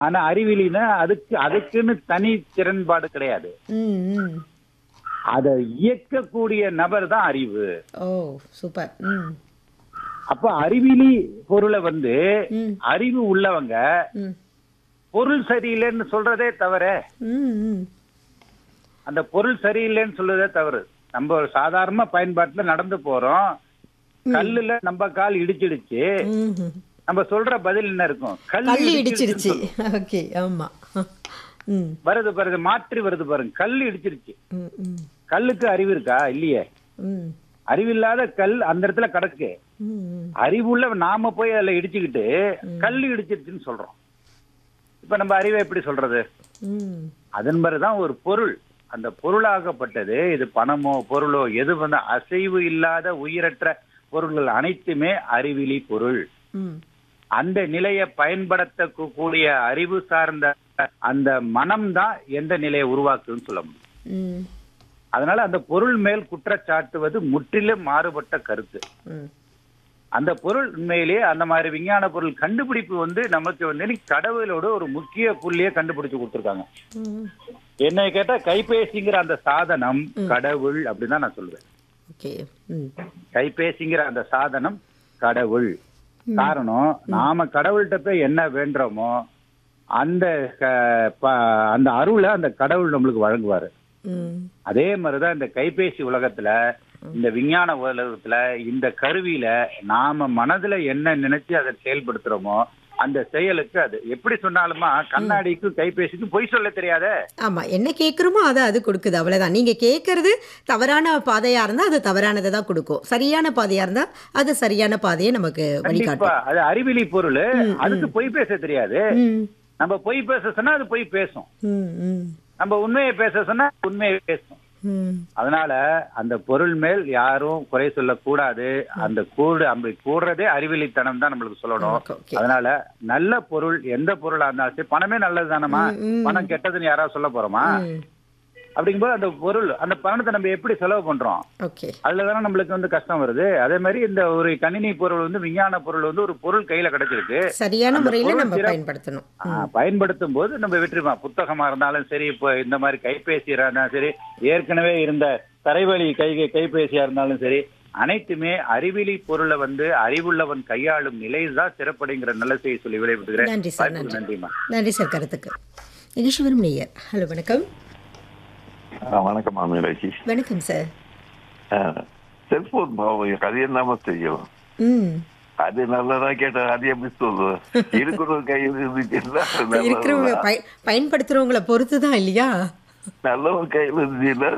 ஆனா அறிவிலினா அதுக்கு அதுக்குன்னு தனி திறன்பாடு கிடையாது ம் ம் அதை இயக்கக்கூடிய நபர் தான் அறிவு ஓ சூப்பர் ம் அப்ப அறிவிலி பொருளை வந்து ம் அறிவு உள்ளவங்க ம் பொருள் சரியில்லைன்னு சொல்றதே தவிர ம் ம் அந்த பொருள் சரியில்லைன்னு சொல்றதே தவறு நம்ம ஒரு சாதாரண பயன்பாட்டுல நடந்து போறோம் கல்லுல நம்ம கால் இடிச்சிடுச்சு ம் ம். நம்ம சொல்ற பதில் என்ன இருக்கும் கல்லு இடிச்சிடுச்சுன்னு இடிச்சிருச்சு ஓகே ஆமா ம் வருது பாருங்க மாற்றி வருது பாருங்க கல் இடிச்சிருச்சு ம் ம் கல்லுக்கு அறிவு இருக்கா இல்லையே ம் அறிவில்லாத கல் அந்த இடத்துல கிடக்கு ம் ம் அறிவுள்ள நாம போய் அதுல இடிச்சுக்கிட்டு கல் இடிச்சிருச்சுன்னு சொல்றோம் இப்ப நம்ம அறிவை எப்படி சொல்றது ம் அதன் தான் ஒரு பொருள் அந்த பொருளாகப்பட்டது இது பணமோ பொருளோ எது வந்து அசைவு இல்லாத உயிரற்ற பொருள்கள் அனைத்துமே அறிவிலி பொருள் ம் அந்த நிலையை பயன்படுத்தக்கூடிய அறிவு சார்ந்த அந்த மனம் தான் எந்த நிலையை உருவாக்குன்னு சொல்ல முடியும் ம் அதனால அந்த பொருள் மேல் குற்றச்சாட்டுவது முற்றிலும் மாறுபட்ட கருத்து ம் அந்த பொருள் உண்மையிலேயே அந்த மாதிரி விஞ்ஞான பொருள் கண்டுபிடிப்பு வந்து நமக்கு வந்து கடவுளோட ஒரு முக்கிய புள்ளியை கண்டுபிடிச்சு கொடுத்துருக்காங்க ம் என்னை கேட்டா கைபேசிங்கிற அந்த சாதனம் கடவுள் அப்படின்னு தான் நான் சொல்லுவேன் ஓகே ம் கைபேசிங்கிற அந்த சாதனம் கடவுள் காரணம் நாம கடவுள்கிட்ட போய் என்ன வேண்டுறோமோ அந்த க- ப- அந்த அருளை அந்த கடவுள் நம்மளுக்கு வழங்குவாரு ம் அதே மாதிரிதான் இந்த கைபேசி உலகத்துல இந்த விஞ்ஞான உலகத்துல இந்த கருவியில நாம மனதுல என்ன நினைச்சு அதை செயல்படுத்துறோமோ அந்த செயலுக்கு அது எப்படி சொன்னாலுமா கண்ணாடிக்கும் கைபேசிக்கும் பொய் சொல்ல தெரியாதே ஆமா என்ன கேட்குறோமோ அதை அது கொடுக்குது அவ்வளவுதான் நீங்க கேட்கறது தவறான பாதையா இருந்தா அது தவறானதை தான் கொடுக்கும் சரியான பாதையா இருந்தா அது சரியான பாதையை நமக்கு கண்டிப்பா வழிகாட்டும் அது அறிவிலி பொருள் அதுக்கு பொய் பேச தெரியாது ம் நம்ம பொய் பேச சொன்னா அது பொய் பேசும் ம் ம் நம்ம உண்மையை பேச சொன்னா உண்மையை பேசும் ம் அதனால அந்த பொருள் மேல் யாரும் குறை சொல்லக்கூடாது அந்த கூடு அப்படி கூடுறதே அறிவிலித்தனம் தான் நம்மளுக்கு சொல்லணும் ஓகே, ஓகே. அதனால நல்ல பொருள் எந்த பொருளா இருந்தாலும் சரி பணமே நல்லது தானமா ம். பணம் கெட்டதுன்னு யாராவது சொல்ல போறோமா ம் அப்படிங்கும்போது அந்த பொருள் அந்த பணத்தை நம்ம எப்படி செலவு பண்றோம் ஓகே அதுல தானே நம்மளுக்கு வந்து கஷ்டம் வருது அதே மாதிரி இந்த ஒரு கணினி பொருள் வந்து விஞ்ஞான பொருள் வந்து ஒரு பொருள் கையில கிடைச்சிருக்கு சரியான அந்த முறையில பொருள் நம்ம சிறப்பு- பயன்படுத்தணும் ஆ, பயன்படுத்தும் போது நம்ம வெற்றிமா புத்தகமா இருந்தாலும் சரி இப்போ இந்த மாதிரி கைபேசியா இருந்தாலும் சரி ஏற்கனவே இருந்த தரைவழி கை கைபேசியா இருந்தாலும் சரி அனைத்துமே அறிவிலி பொருளை வந்து அறிவுள்ளவன் கையாளும் நிலைதான் சிறப்படைங்கிற நல்ல செய்தி சொல்லி விடைபெறுகிறேன் நன்றி சார் வாய்ப்புக்கு நன்றி நன்றிமா நன்றி சார் கருத்துக்கு ஈஸ்வரம் நேயர் ஹலோ வணக்கம் ஆ, வணக்கம் மாமியாராச்சி வணக்கம் சார் செல்போன் பாவம் அது என்னமா செய்யும் ம் அது நல்லதா கேட்டா அது எப்படி சொல்லுவேன் இருக்கிற கையில் இருந்துச்சுன்னா இருக்கிறவங்க நல்லதுதான். பய பயன்படுத்துறவங்கள பொறுத்து தான் இல்லையா நல்லவன் கையில் இருந்துச்சுன்னா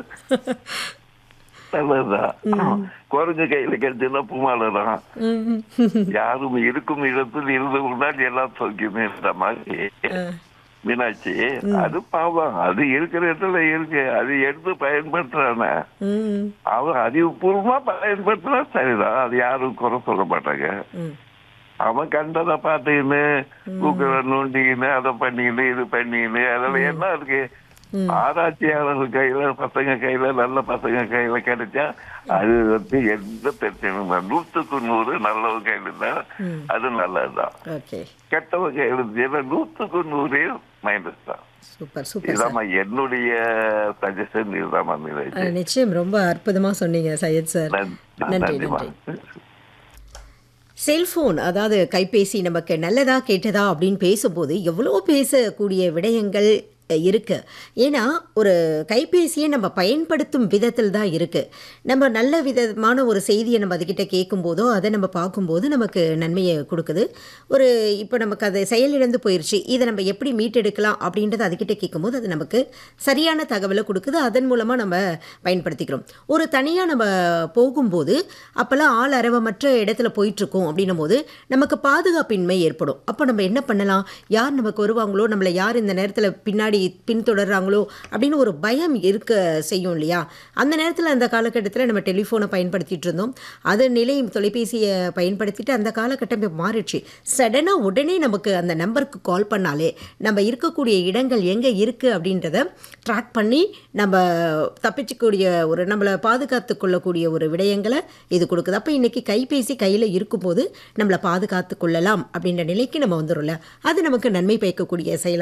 நல்லதுதான் குரங்கு கையில கிடைச்சுன்னா புமாலதான் ம் யாரும் இருக்கும் இடத்தில் இருந்து கொண்டால் எல்லாம் சௌக்கியமே இந்த மாதிரி மீனாட்சி அது பாவம் அது இருக்கிற இடத்துல இருக்கு அது எடுத்து பயன்படுத்துறானே ம் அவன் அறிவுபூர்வமா பயன்படுத்தினா சரிதான் அது யாரும் குறை சொல்ல மாட்டாங்க ம் அவன் கண்டதை பார்த்துக்கின்னு கூக்குற நோண்டிக்கின்னு அதை பண்ணிக்கின்னு இது பண்ணிக்கின்னு அதில் என்ன இருக்கு ஆராய்ச்சியாளர்கள் கையில பசங்க கையில நல்ல பசங்க கையில கிடைச்சா அது வந்து எந்த பிரச்சனையும் இல்லை. நூத்துக்கு நூறு நல்லவங்க கையில இருந்தா அது நல்லதுதான் ஓகே கெட்டவங்க கையில இருந்துச்சுன்னா நூத்துக்கு நூறு மைனஸ் தான் சூப்பர் சூப்பர் சார் இதாம்மா என்னுடைய சஜஷன் இதுதாம்மா மீனாட்சி அஹ், நிச்சயம் ரொம்ப அற்புதமா சொன்னீங்க சையத் சார் நன்றி நன்றி நன்றிம்மா நன்றி செல்போன் அதாவது கைபேசி நமக்கு நல்லதா கெட்டதா அப்படின்னு பேசும்போது எவ்வளோ பேசக்கூடிய விடயங்கள் அஹ், இருக்கு ஏன்னா ஒரு கைபேசியை நம்ம பயன்படுத்தும் விதத்தில் தான் இருக்கு நம்ம நல்ல விதமான ஒரு செய்தியை நம்ம அதுக்கிட்ட கேட்கும்போதோ அதை நம்ம பார்க்கும்போது நமக்கு நன்மையை கொடுக்குது ஒரு இப்போ நமக்கு அது செயலிழந்து போயிடுச்சு இதை நம்ம எப்படி மீட்டெடுக்கலாம் அப்படின்றத அதுக்கிட்ட கேட்கும்போது அது நமக்கு சரியான தகவலை கொடுக்குது அதன் மூலமாக நம்ம பயன்படுத்திக்கிறோம் ஒரு தனியாக நம்ம போகும்போது அப்போல்லாம் ஆள் அரவமற்ற இடத்துல போயிட்டுருக்கோம் அப்படின்னும் போது நமக்கு பாதுகாப்பின்மை ஏற்படும் அப்போ நம்ம என்ன பண்ணலாம் யார் நமக்கு வருவாங்களோ நம்மளை யார் இந்த நேரத்தில் பின்னாடி பின்னாடி பின்தொடர்றாங்களோ அப்படின்னு ஒரு பயம் இருக்க செய்யும் இல்லையா அந்த நேரத்தில் அந்த காலகட்டத்தில் நம்ம டெலிஃபோனை பயன்படுத்திட்டு இருந்தோம் அது நிலை தொலைபேசியை பயன்படுத்திட்டு அந்த காலகட்டம் இப்ப மாறிடுச்சு சடனாக உடனே நமக்கு அந்த நம்பருக்கு கால் பண்ணாலே நம்ம இருக்கக்கூடிய இடங்கள் எங்கே இருக்குது அப்படின்றத ட்ராக் பண்ணி நம்ம தப்பிச்சுக்கூடிய ஒரு நம்மளை பாதுகாத்து கொள்ளக்கூடிய ஒரு விடயங்களை இது கொடுக்குது அப்போ இன்றைக்கி கைபேசி கையில் இருக்கும்போது நம்மளை பாதுகாத்து கொள்ளலாம் அப்படின்ற நிலைக்கு நம்ம வந்துடும்ல அது நமக்கு நன்மை பயக்கக்கூடிய செயல்